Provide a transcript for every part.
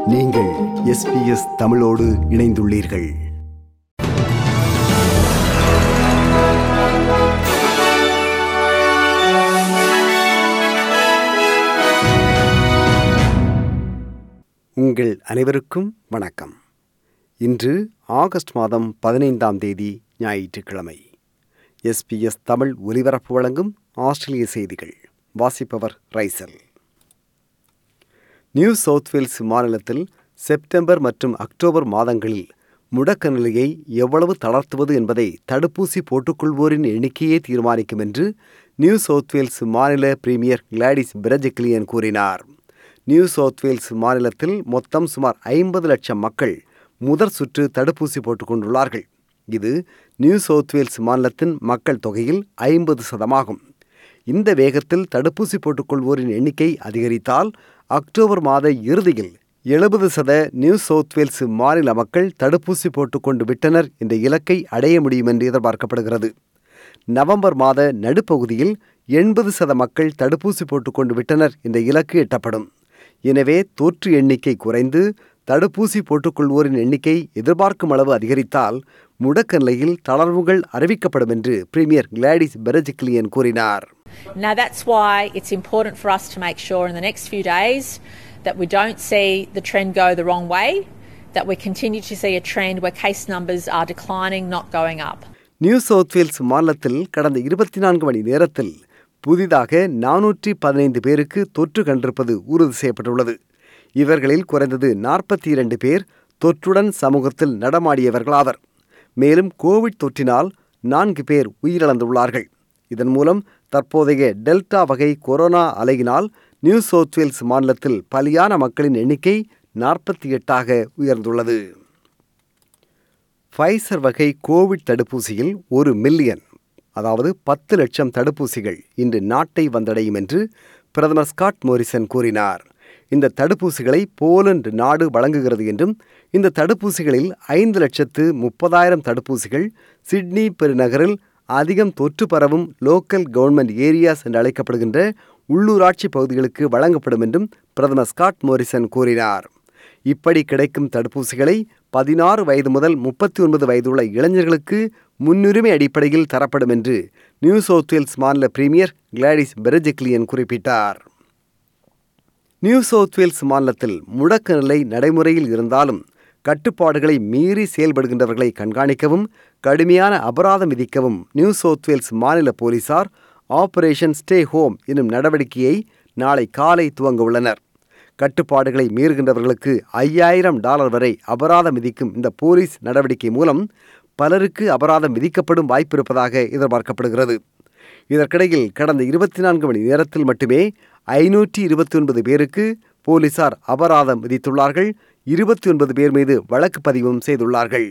நீங்கள் எஸ்பிஎஸ் தமிழோடு இணைந்துள்ளீர்கள் உங்கள் அனைவருக்கும் வணக்கம் இன்று ஆகஸ்ட் மாதம் பதினைந்தாம் தேதி ஞாயிற்றுக்கிழமை எஸ்பிஎஸ் தமிழ் ஒலிபரப்பு வழங்கும் ஆஸ்திரேலிய செய்திகள் வாசிப்பவர் ரைசல் நியூ சவுத் வேல்ஸ் மாநிலத்தில் செப்டம்பர் மற்றும் அக்டோபர் மாதங்களில் முடக்க நிலையை எவ்வளவு தளர்த்துவது என்பதை தடுப்பூசி போட்டுக்கொள்வோரின் எண்ணிக்கையே தீர்மானிக்கும் என்று நியூ சவுத் வேல்ஸ் மாநில பிரீமியர் கிளாடிஸ் பிரஜக்லியன் கூறினார் நியூ சவுத் வேல்ஸ் மாநிலத்தில் மொத்தம் சுமார் ஐம்பது லட்சம் மக்கள் முதற் சுற்று தடுப்பூசி போட்டுக்கொண்டுள்ளார்கள் இது நியூ சவுத் வேல்ஸ் மாநிலத்தின் மக்கள் தொகையில் ஐம்பது சதமாகும் இந்த வேகத்தில் தடுப்பூசி போட்டுக்கொள்வோரின் எண்ணிக்கை அதிகரித்தால் அக்டோபர் மாத இறுதியில் எழுபது சத நியூ சவுத் வேல்ஸ் மாநில மக்கள் தடுப்பூசி போட்டுக்கொண்டு விட்டனர் என்ற இலக்கை அடைய முடியும் என்று எதிர்பார்க்கப்படுகிறது நவம்பர் மாத நடுப்பகுதியில் எண்பது சத மக்கள் தடுப்பூசி போட்டுக்கொண்டு விட்டனர் என்ற இலக்கு எட்டப்படும் எனவே தொற்று எண்ணிக்கை குறைந்து தடுப்பூசி போட்டுக்கொள்வோரின் எண்ணிக்கை எதிர்பார்க்கும் அளவு அதிகரித்தால் முடக்க நிலையில் தளர்வுகள் அறிவிக்கப்படும் என்று பிரீமியர் கிளாடிஸ் பெரஜிக்லியன் கூறினார் Now, that's why it's important for us to make sure in the next few days that we don't see the trend go the wrong way, that we continue to see a trend where case numbers are declining, not going up. New South Wales மாநிலத்தில் கடந்த இருபத்தி நான்கு மணி நேரத்தில் புதிதாக நானூற்றி பதினைந்து பேருக்கு தொற்று கண்டிருப்பது உறுதி செய்யப்பட்டுள்ளது இவர்களில் குறைந்தது நாற்பத்தி இரண்டு பேர் தொற்றுடன் சமூகத்தில் நடமாடியவர்களாவர் மேலும் கோவிட் தொற்றினால் நான்கு பேர் உயிரிழந்துள்ளார்கள் இதன் மூலம் தற்போதைய டெல்டா வகை கொரோனா அலையினால் நியூ சவுத் வேல்ஸ் மாநிலத்தில் பலியான மக்களின் எண்ணிக்கை நாற்பத்தி எட்டாக உயர்ந்துள்ளது ஃபைசர் வகை கோவிட் தடுப்பூசியில் ஒரு மில்லியன் அதாவது பத்து லட்சம் தடுப்பூசிகள் இன்று நாட்டை வந்தடையும் என்று பிரதமர் ஸ்காட் மோரிசன் கூறினார் இந்த தடுப்பூசிகளை போலந்து நாடு வழங்குகிறது என்றும் இந்த தடுப்பூசிகளில் ஐந்து லட்சத்து முப்பதாயிரம் தடுப்பூசிகள் சிட்னி பெருநகரில் அதிகம் தொற்று பரவும் லோக்கல் கவர்மெண்ட் ஏரியாஸ் என்று அழைக்கப்படுகின்ற உள்ளூராட்சி பகுதிகளுக்கு வழங்கப்படும் என்றும் பிரதமர் ஸ்காட் மோரிசன் கூறினார் இப்படி கிடைக்கும் தடுப்பூசிகளை பதினாறு வயது முதல் முப்பத்தி ஒன்பது வயதுள்ள இளைஞர்களுக்கு முன்னுரிமை அடிப்படையில் தரப்படும் என்று நியூ சவுத் வேல்ஸ் மாநில பிரீமியர் கிளாடிஸ் பெரஜெக்லியன் குறிப்பிட்டார் நியூ சவுத் வேல்ஸ் மாநிலத்தில் முடக்க நிலை நடைமுறையில் இருந்தாலும் கட்டுப்பாடுகளை மீறி செயல்படுகின்றவர்களை கண்காணிக்கவும் கடுமையான அபராதம் விதிக்கவும் நியூ சவுத் வேல்ஸ் மாநில போலீசார் ஆபரேஷன் ஸ்டே ஹோம் என்னும் நடவடிக்கையை நாளை காலை துவங்க உள்ளனர் கட்டுப்பாடுகளை மீறுகின்றவர்களுக்கு ஐயாயிரம் டாலர் வரை அபராதம் விதிக்கும் இந்த போலீஸ் நடவடிக்கை மூலம் பலருக்கு அபராதம் விதிக்கப்படும் வாய்ப்பு இருப்பதாக எதிர்பார்க்கப்படுகிறது இதற்கிடையில் கடந்த இருபத்தி நான்கு மணி நேரத்தில் மட்டுமே ஐநூற்றி இருபத்தி ஒன்பது பேருக்கு போலீசார் அபராதம் விதித்துள்ளார்கள் இருபத்தி ஒன்பது பேர் மீது வழக்கு பதிவும் செய்துள்ளார்கள்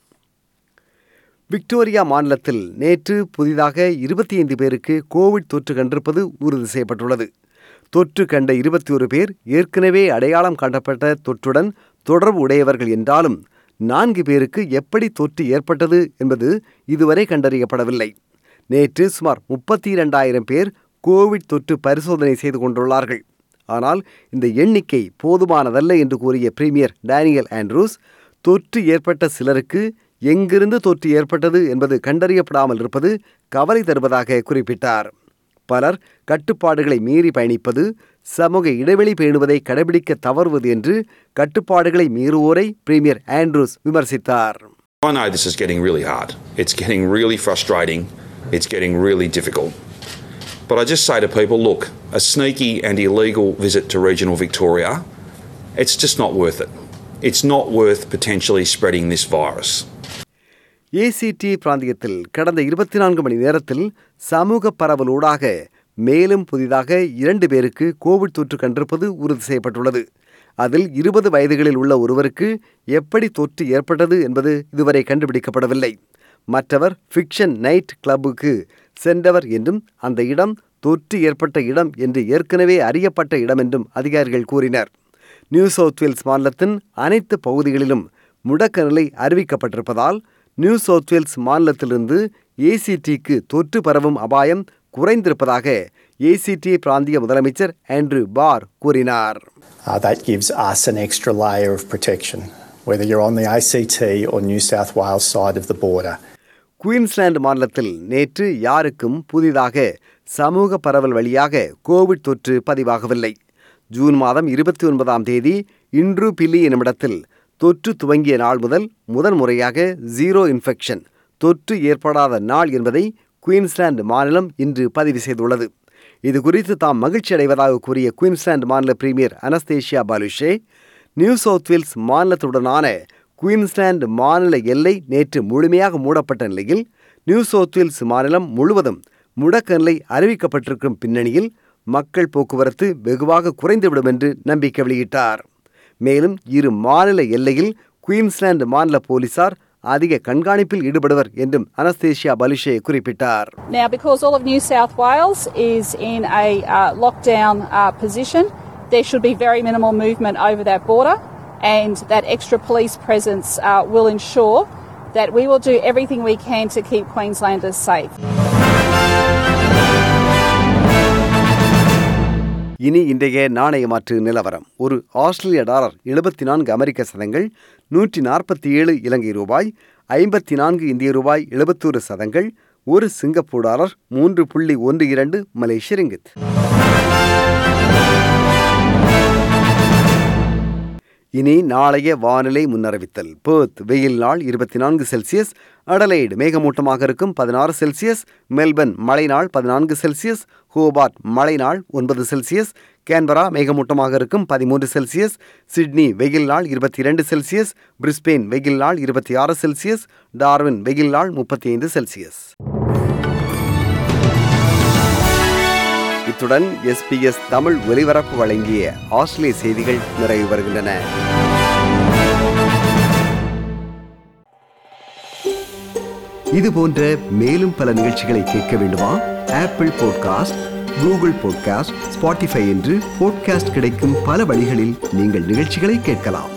விக்டோரியா மாநிலத்தில் நேற்று புதிதாக இருபத்தி ஐந்து பேருக்கு கோவிட் தொற்று கண்டிருப்பது உறுதி செய்யப்பட்டுள்ளது தொற்று கண்ட இருபத்தி ஒரு பேர் ஏற்கனவே அடையாளம் காட்டப்பட்ட தொற்றுடன் தொடர்பு உடையவர்கள் என்றாலும் நான்கு பேருக்கு எப்படி தொற்று ஏற்பட்டது என்பது இதுவரை கண்டறியப்படவில்லை நேற்று சுமார் முப்பத்தி இரண்டாயிரம் பேர் கோவிட் தொற்று பரிசோதனை செய்து கொண்டுள்ளார்கள் ஆனால் இந்த எண்ணிக்கை போதுமானதல்ல என்று கூறிய பிரீமியர் டேனியல் ஆண்ட்ரூஸ் தொற்று ஏற்பட்ட சிலருக்கு எங்கிருந்து தொற்று ஏற்பட்டது என்பது கண்டறியப்படாமல் இருப்பது கவலை தருவதாக குறிப்பிட்டார் பலர் கட்டுப்பாடுகளை மீறி பயணிப்பது சமூக இடைவெளி பேணுவதை கடைபிடிக்க தவறுவது என்று கட்டுப்பாடுகளை மீறுவோரை பிரீமியர் ஆண்ட்ரூஸ் விமர்சித்தார் I know this is getting really hard. It's getting really frustrating. It's getting really difficult. But I just say to people look, a sneaky and illegal visit to regional Victoria, it's just not worth it. It's not worth potentially spreading this virus. ACT பிராந்தியத்தில் கடந்த இருபத்தி நான்கு மணி நேரத்தில் சமூக பரவலூடாக மேலும் புதிதாக இரண்டு பேருக்கு கோவிட் தொற்று கண்டிருப்பது உறுதி செய்யப்பட்டுள்ளது அதில் இருபது வயதுகளில் உள்ள ஒருவருக்கு எப்படி தொற்று ஏற்பட்டது என்பது இதுவரை கண்டுபிடிக்கப்படவில்லை மற்றவர் ஃபிக்ஷன் நைட் கிளப்புக்கு சென்றவர் என்றும் அந்த இடம் தொற்று ஏற்பட்ட இடம் என்று ஏற்கனவே அறியப்பட்ட இடம் என்றும் அதிகாரிகள் கூறினர் நியூ சவுத் வேல்ஸ் மாநிலத்தின் அனைத்து பகுதிகளிலும் முடக்க நிலை அறிவிக்கப்பட்டிருப்பதால் நியூ சவுத் வேல்ஸ் மாநிலத்திலிருந்து ஏசிடிக்கு தொற்று பரவும் அபாயம் குறைந்திருப்பதாக ஏசிடி பிராந்திய முதலமைச்சர் ஆண்ட்ரூ பார் கூறினார் Uh, that gives us an extra layer of protection, whether you're on the ACT or New South Wales side of the border. Queensland மாநிலத்தில் நேற்று யாருக்கும் புதிதாக சமூக பரவல் வழியாக கோவிட் தொற்று பதிவாகவில்லை ஜூன் மாதம் இருபத்தி ஒன்பதாம் தேதி இன்று பில்லி என்னுமிடத்தில் தொற்று துவங்கிய நாள் முதல் முதல் முறையாக ஜீரோ இன்ஃபெக்ஷன் தொற்று ஏற்படாத நாள் என்பதை குயின்ஸ்லாந்து மாநிலம் இன்று பதிவு செய்துள்ளது இது குறித்து தாம் மகிழ்ச்சி அடைவதாக கூறிய குயின்ஸ்லாந்து மாநில premier Annastacia Palaszczuk New South Wales மாநிலத்துடனான குயின்ஸ்லாந்து மாநில எல்லை நேற்று முழுமையாக மூடப்பட்ட நிலையில் நியூ சவுத் வேல்ஸ் மாநிலம் முழுவதும் முடக்க நிலை அறிவிக்கப்பட்டிருக்கும் பின்னணியில் மக்கள் போக்குவரத்து வெகுவாக குறைந்துவிடும் என்று நம்பிக்கை வெளியிட்டார் மேலும் இரு மாநில எல்லையில் குயின்ஸ்லாந்து மாநில போலீசார் அதிக கண்காணிப்பில் ஈடுபடுவர் என்றும் அனஸ்தேஷியா பலிஷே குறிப்பிட்டார் Now, because all of New South Wales is in a uh, lockdown uh, position, there should be very minimal movement over that border, and that extra police presence uh, will ensure that we will do everything we can to keep Queenslanders safe. இனி இன்றைய நாணய மாற்று நிலவரம் ஒரு ஆஸ்திரேலிய dollar எழுபத்தி நான்கு அமெரிக்க சதங்கள் நூற்றி நாற்பத்தி ஏழு இலங்கை ரூபாய் ஐம்பத்தி நான்கு இந்திய ரூபாய் எழுபத்தோரு சதங்கள் ஒரு சிங்கப்பூர் டாலர் மூன்று புள்ளி ஒன்று இரண்டு மலேசிய ரிங்கித் இனி நாளைய வானிலை முன்னறிவித்தல் பேர்த் வெயில் நாள் இருபத்தி நான்கு செல்சியஸ் அடலைடு மேகமூட்டமாக இருக்கும் பதினாறு செல்சியஸ் மெல்பர்ன் மழை நாள் பதினான்கு செல்சியஸ் ஹோபார்ட் மழை நாள் ஒன்பது செல்சியஸ் கேன்பரா மேகமூட்டமாக இருக்கும் பதிமூன்று செல்சியஸ் சிட்னி வெயில் நாள் இருபத்தி இரண்டு செல்சியஸ் பிரிஸ்பெயின் வெயில் நாள் இருபத்தி ஆறு செல்சியஸ் டார்வின் வெயில் நாள் முப்பத்தி ஐந்து செல்சியஸ் இத்துடன் எஸ்பிஎஸ் தமிழ் ஒலிபரப்பு வழங்கிய ஆஸ்திரேலிய செய்திகள் நிறைவு வருகின்றன இது போன்ற மேலும் பல நிகழ்ச்சிகளை கேட்க வேண்டுமா Apple podcast Google podcast Spotify என்று பாட்காஸ்ட் கிடைக்கும் பல வழிகளில் நீங்கள் நிகழ்ச்சிகளை கேட்கலாம்